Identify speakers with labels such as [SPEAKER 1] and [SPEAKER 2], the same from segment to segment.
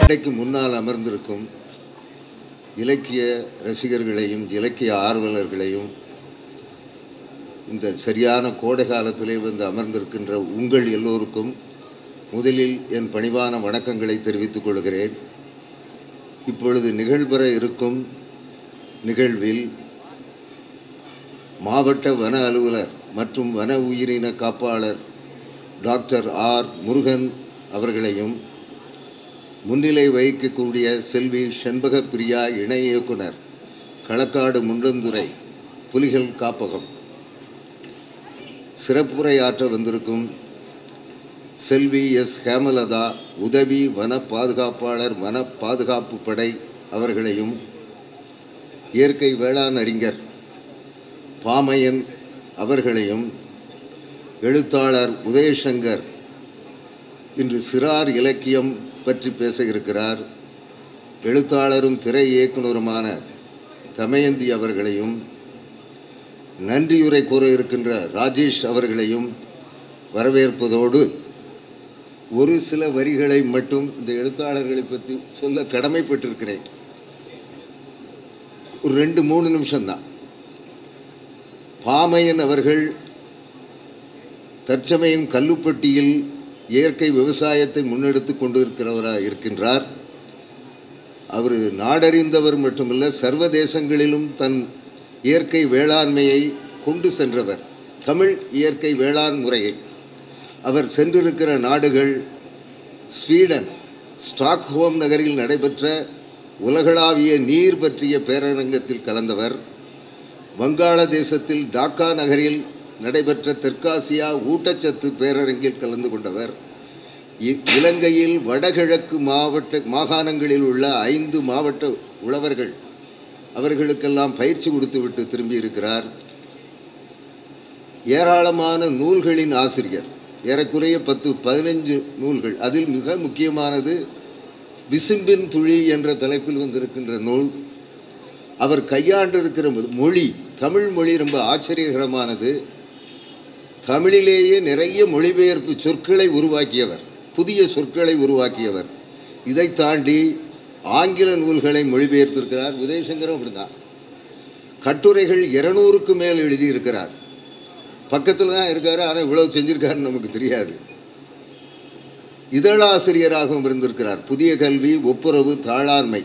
[SPEAKER 1] மேடைக்கு முன்னால் அமர்ந்திருக்கும் இலக்கிய ரசிகர்களையும் இலக்கிய ஆர்வலர்களையும் இந்த சரியான கோடை காலத்திலே வந்து அமர்ந்திருக்கின்ற உங்கள் எல்லோருக்கும் முதலில் என் பணிவான வணக்கங்களை தெரிவித்துக் கொள்கிறேன் இப்பொழுது நிகழ்பெற இருக்கும் நிகழ்வில் மாவட்ட வன அலுவலர் மற்றும் வன உயிரின காப்பாளர் டாக்டர் ஆர் முருகன் அவர்களையும் முன்னிலை வகிக்கக்கூடிய செல்வி செண்பக பிரியா இணை இயக்குனர் களக்காடு முண்டந்துறை புலிகள் காப்பகம் சிறப்புரை ஆற்ற வந்திருக்கும் செல்வி எஸ் ஹேமலதா உதவி வன பாதுகாப்பாளர் வன பாதுகாப்பு படை அவர்களையும் இயற்கை வேளாண் அறிஞர் பாமையன் அவர்களையும் எழுத்தாளர் உதயசங்கர் இன்று சிறார் இலக்கியம் பற்றி பேச இருக்கிறார் எழுத்தாளரும் திரை இயக்குனருமான தமயந்தி அவர்களையும் நன்றியுரை கூற இருக்கின்ற ராஜேஷ் அவர்களையும் வரவேற்பதோடு ஒரு சில வரிகளை மட்டும் இந்த எழுத்தாளர்களை பற்றி சொல்ல கடமைப்பட்டிருக்கிறேன் ஒரு ரெண்டு மூணு நிமிஷம்தான் பாமையன் அவர்கள் தற்சமயம் கல்லுப்பட்டியில் இயற்கை விவசாயத்தை முன்னெடுத்து கொண்டிருக்கிறவராக இருக்கின்றார் அவர் நாடறிந்தவர் மட்டுமல்ல சர்வதேசங்களிலும் தன் இயற்கை வேளாண்மையை கொண்டு சென்றவர் தமிழ் இயற்கை வேளாண் முறையை அவர் சென்றிருக்கிற நாடுகள் ஸ்வீடன் ஸ்டாக்ஹோம் நகரில் நடைபெற்ற உலகளாவிய நீர் பற்றிய பேரரங்கத்தில் கலந்தவர் வங்காளதேசத்தில் டாக்கா நகரில் நடைபெற்ற தெற்காசியா ஊட்டச்சத்து பேரரங்கில் கலந்து கொண்டவர் இ- இலங்கையில் வடகிழக்கு மாவட்ட மாகாணங்களில் உள்ள ஐந்து மாவட்ட உழவர்கள் அவர்களுக்கெல்லாம் பயிற்சி கொடுத்துவிட்டு திரும்பி இருக்கிறார் ஏராளமான நூல்களின் ஆசிரியர் ஏறக்குறைய பத்து பதினஞ்சு நூல்கள் அதில் மிக முக்கியமானது விசும்பின் துளி என்ற தலைப்பில் வந்திருக்கின்ற நூல் அவர் கையாண்டிருக்கிற மொழி தமிழ் மொழி ரொம்ப ஆச்சரியகரமானது தமிழிலேயே நிறைய மொழிபெயர்ப்பு சொற்களை உருவாக்கியவர் புதிய சொற்களை உருவாக்கியவர் இதை தாண்டி ஆங்கில நூல்களை மொழிபெயர்த்திருக்கிறார் உதயசங்கரும் அப்படிதான் கட்டுரைகள் இருநூறுக்கு மேல் எழுதியிருக்கிறார் பக்கத்தில் தான் இருக்காரு ஆனால் இவ்வளவு செஞ்சிருக்காருன்னு நமக்கு தெரியாது இதழாசிரியராகவும் இருந்திருக்கிறார் புதிய கல்வி ஒப்புரவு தாளாண்மை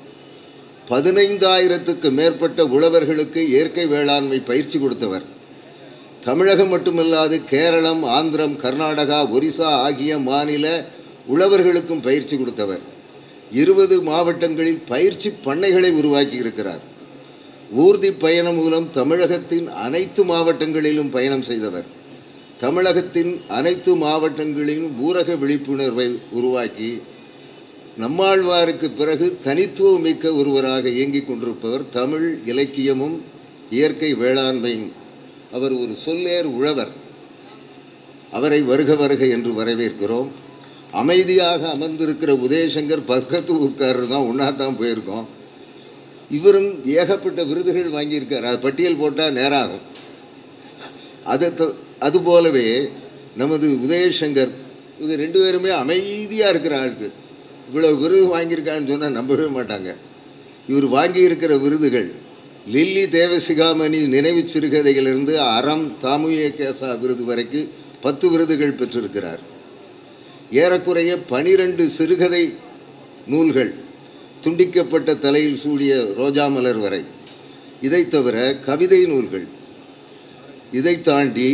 [SPEAKER 1] பதினைந்தாயிரத்துக்கு மேற்பட்ட உழவர்களுக்கு இயற்கை வேளாண்மை பயிற்சி கொடுத்தவர் தமிழகம் மட்டுமல்லாது கேரளம் ஆந்திரம் கர்நாடகா ஒரிசா ஆகிய மாநில உழவர்களுக்கும் பயிற்சி கொடுத்தவர் இருபது மாவட்டங்களில் பயிற்சி பண்ணைகளை உருவாக்கி இருக்கிறார் ஊர்தி பயணம் மூலம் தமிழகத்தின் அனைத்து மாவட்டங்களிலும் பயணம் செய்தவர் தமிழகத்தின் அனைத்து மாவட்டங்களிலும் ஊரக விழிப்புணர்வை உருவாக்கி நம்மாழ்வாருக்கு பிறகு தனித்துவம் மிக்க ஒருவராக இயங்கிக் கொண்டிருப்பவர் தமிழ் இலக்கியமும் இயற்கை வேளாண்மையும் அவர் ஒரு சொல்லேர் உழவர் அவரை வருக வருக என்று வரவேற்கிறோம் அமைதியாக அமர்ந்திருக்கிற உதயசங்கர் பக்கத்து ஊர்க்காரர் தான் ஒன்றா தான் போயிருக்கோம் இவரும் ஏகப்பட்ட விருதுகள் வாங்கியிருக்கார் அது பட்டியல் போட்டால் நேராகும் அதை த- அதுபோலவே நமது உதயசங்கர் இவங்க ரெண்டு பேருமே அமைதியாக இருக்கிற ஆட்கள் இவ்வளோ விருது வாங்கியிருக்கான்னு சொன்னால் நம்பவே மாட்டாங்க இவர் வாங்கியிருக்கிற விருதுகள் லில்லி தேவசிகாமணி நினைவு சிறுகதையிலிருந்து அறம் தாமுய கேசா விருது வரைக்கும் பத்து விருதுகள் பெற்றிருக்கிறார் ஏறக்குறைய பனிரெண்டு சிறுகதை நூல்கள் துண்டிக்கப்பட்ட தலையில் சூடிய ரோஜா மலர் வரை இதை தவிர கவிதை நூல்கள் இதை தாண்டி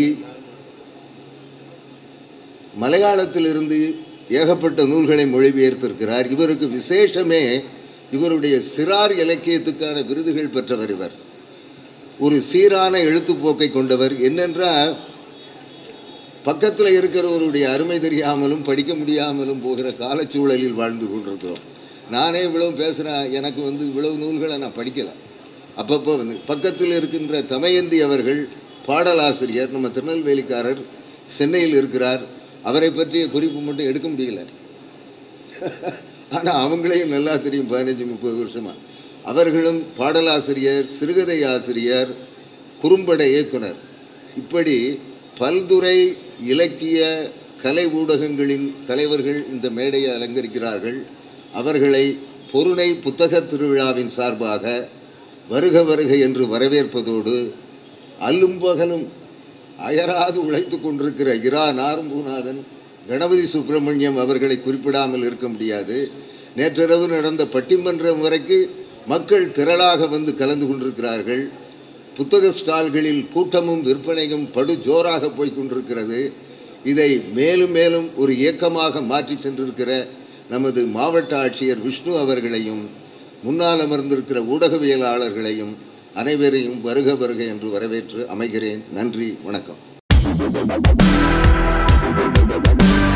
[SPEAKER 1] மலையாளத்திலிருந்து ஏகப்பட்ட நூல்களை மொழிபெயர்த்திருக்கிறார் இவருக்கு விசேஷமே இவருடைய சிறார் இலக்கியத்துக்கான விருதுகள் பெற்றவர் இவர் ஒரு சீரான எழுத்துப்போக்கை கொண்டவர் என்னென்றால் பக்கத்தில் இருக்கிறவருடைய அருமை தெரியாமலும் படிக்க முடியாமலும் போகிற காலச்சூழலில் வாழ்ந்து கொண்டிருக்கிறோம் நானே இவ்வளவு பேசுகிறேன் எனக்கு வந்து இவ்வளவு நூல்களை நான் படிக்கலை அப்பப்போ வந்து பக்கத்தில் இருக்கின்ற தமயந்தி அவர்கள் பாடலாசிரியர் நம்ம திருநெல்வேலிக்காரர் சென்னையில் இருக்கிறார் அவரை பற்றிய குறிப்பு மட்டும் எடுக்க முடியல ஆனால் அவங்களையும் நல்லா தெரியும் பதினஞ்சு முப்பது வருஷமாக அவர்களும் பாடலாசிரியர் சிறுகதை ஆசிரியர் குறும்பட இயக்குனர் இப்படி பல்துறை இலக்கிய கலை ஊடகங்களின் தலைவர்கள் இந்த மேடையை அலங்கரிக்கிறார்கள் அவர்களை பொருணை புத்தக திருவிழாவின் சார்பாக வருக வருக என்று வரவேற்பதோடு அல்லும் பகலும் அயராது உழைத்து கொண்டிருக்கிற இரா நார்மூநாதன் கணபதி சுப்பிரமணியம் அவர்களை குறிப்பிடாமல் இருக்க முடியாது நேற்றிரவு நடந்த பட்டிமன்றம் வரைக்கு மக்கள் திரளாக வந்து கலந்து கொண்டிருக்கிறார்கள் புத்தக ஸ்டால்களில் கூட்டமும் விற்பனையும் படு ஜோராக போய் கொண்டிருக்கிறது இதை மேலும் மேலும் ஒரு இயக்கமாக மாற்றி சென்றிருக்கிற நமது மாவட்ட ஆட்சியர் விஷ்ணு அவர்களையும் முன்னால் அமர்ந்திருக்கிற ஊடகவியலாளர்களையும் அனைவரையும் வருக வருக என்று வரவேற்று அமைகிறேன் நன்றி வணக்கம்